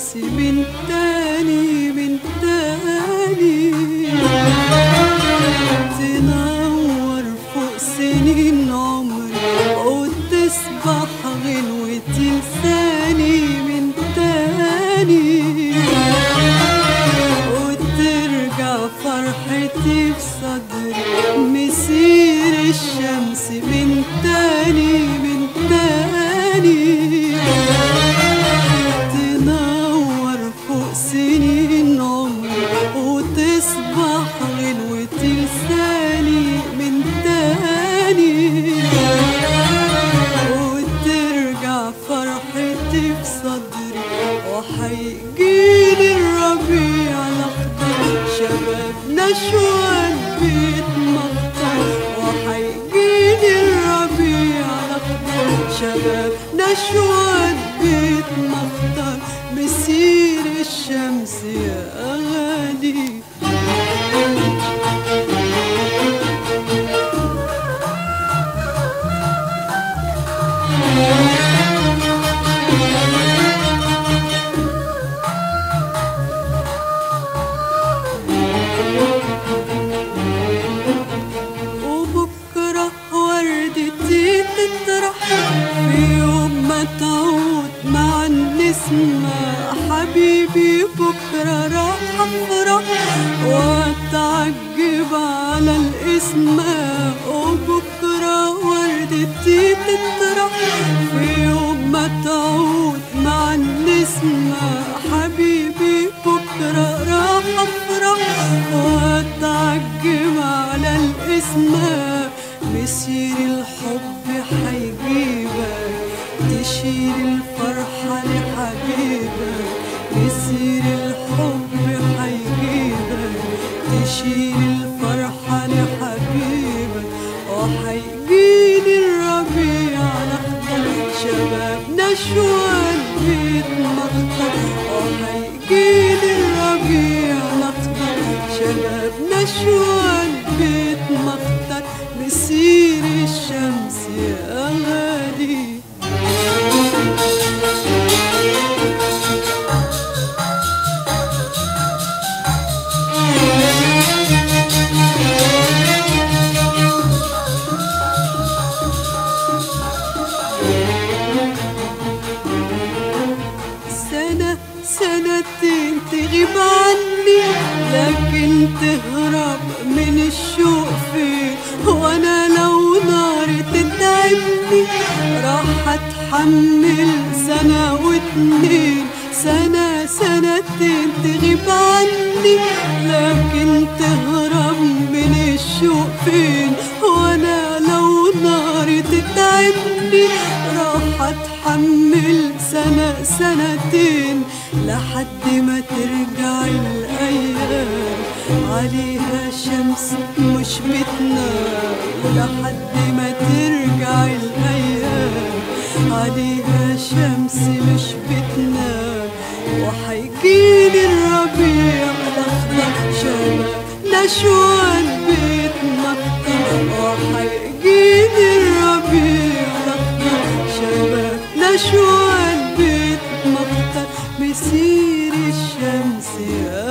الشمس من تاني من تاني تنور فوق سنين عمري وتسبح غنوة لساني من تاني وترجع فرحتي في صدري مسير الشمس من تاني من تاني تنور فوق سنين عمري وتصبح غنوة لساني من تاني وترجع فرحتي في صدري وحيجيلي الربيع الأخضر شبابنا شوال بيت مخطر وحيجيلي الربيع الأخضر شبابنا شوال بيت مخطر مسير الشمس يا غالي وبكرة وردتي تطرح في يوم ما تعود مع النسمة حبيبي بكرة راح أفرح وأتعجب على الاسمة وبكرة وردتي تطرح في يوم ما تعود مع النسمة حبيبي بكرة راح أفرح وأتعجب على الاسمة مسير الحب حيجيبك تشيل الفرحة لحبيبك مسير الحب حيجيبك تشيل الفرحة لحبيبك وحيجيلي الربيع الأخضر شبابنا شوال بيت مخطر وحيجيلي الربيع الأخضر شبابنا شوال بيت مخطر مسير الشمس يا غالي سنة سنتين تغيب عني لكن تهرب من الشوق فين وانا لو نار تتعبني راح اتحمل سنة واتنين سنة سنتين تغيب عني لكن تهرب من الشوق فين وانا لو نار تتعبني راح اتحمل سنة سنتين لحد ما ترجع الايام عليها شمس مش بتنام لحد ما ترجع الايام عليها شمس مش بتنام وحيجيلي الربيع الاخضر شباب نشوى البيت مقطر وحيجيلي الربيع الاخضر شباب نشوى البيت مقطر مسير الشمس يا